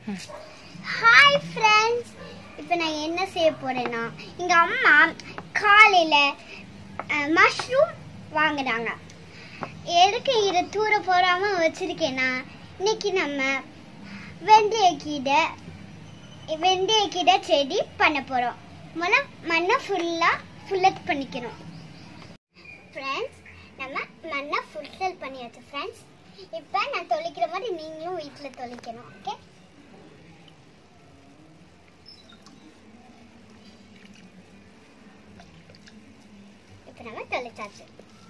hi friends இப்போ நான் என்ன செய்ய போறேன்னா எங்க அம்மா காலையில மஷ்ரூம் வாங்குனாங்க எதுக்கு இதை தூர போடாம வச்சிருக்கேன்னா இன்னைக்கு நம்ம வெந்தயக்கீரை வெந்தயக்கீரை செடி பண்ண போறோம் முதல்ல மண்ணை ஃபுல்லா ஃபுல்லட் பண்ணிக்கணும் ஃப்ரெண்ட்ஸ் நம்ம மண்ணை ஃபுல் பண்ணியாச்சு ஃப்ரெண்ட்ஸ் இப்போ நான் தொளிக்கிற மாதிரி நீங்களும் வீட்டில் தொளிக்கணும் ஓகே இப்போ நம்ம தொளிச்சாச்சு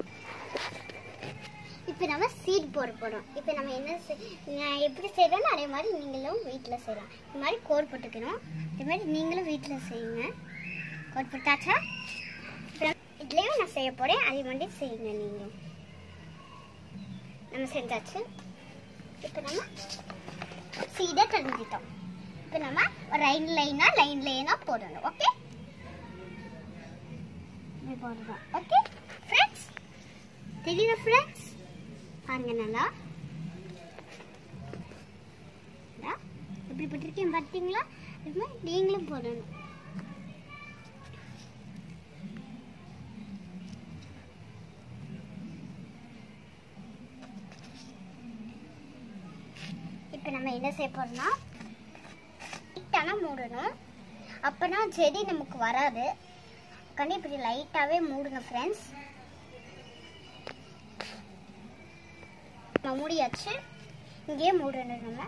இப்போ நம்ம சீட் போட போகிறோம் இப்போ நம்ம என்ன செய்- நான் எப்படி செய்கிறோம் அதே மாதிரி நீங்களும் வீட்டில் செய்யலாம் இந்த மாதிரி கோட் போட்டுக்கணும் இதே மாதிரி நீங்களும் வீட்டில் செய்யுங்க கோட் போட்டாச்சா அப்புறம் இதுலேயும் நான் செய்ய போகிறேன் அதே மாதிரி செய்யுங்க நீங்களும் நம்ம செஞ்சாச்சு இப்போ நம்ம சீடை தெரிஞ்சிட்டோம் இப்போ நம்ம லைன் லைனாக லைன் லைனாக போடணும் ஓகே இப்படி போடுறோம் ஓகே ஃப்ரெண்ட்ஸ் தெரியுதா ஃப்ரெண்ட்ஸ் பாருங்க நல்லா இதா, எப்படி போட்டிருக்கேன் பார்த்தீங்களா இது மாதிரி நீங்களும் போடணும் இப்போ நம்ம என்ன செய்ய போறோம்னா லைட்டான மூடணும் அப்பனா செடி நமக்கு வராது கண்டி இப்படி லைட்டாவே மூடுங்க ஃப்ரெண்ட்ஸ் நம்ம மூடியாச்சு இங்கேயே மூடணும் நம்ம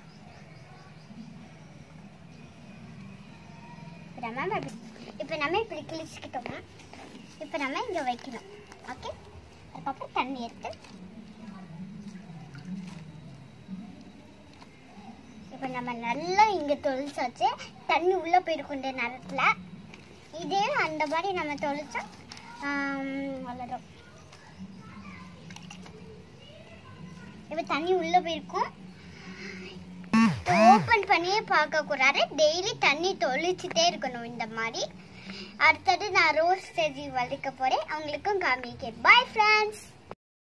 இப்ப நம்ம இப்படி- இப்போ நம்ம இப்படி கிழிச்சுக்கிட்டோம் இப்போ நம்ம இங்கே வைக்கணும் ஓகே அதுக்கப்புறம் தண்ணி எடுத்து இப்போ நம்ம நல்லா இங்கே தொளிச்சாச்சு தண்ணி உள்ளே போயிருக்கும் இந்த நேரத்தில் இதே அந்த மாதிரி நம்ம தொளிச்சா ஆம், வளரும் இப்போ தண்ணி உள்ளே போயிருக்கும் ஓப்பன் பண்ணியே பார்க்க கூடாது டெய்லி தண்ணி தொளிச்சுட்டே இருக்கணும் இந்த மாதிரி அடுத்தது நான் ரோஸ் செடி வளர்க்க போறேன் அவங்களுக்கும் காமிக்கிறேன் பாய் ஃப்ரெண்ட்ஸ்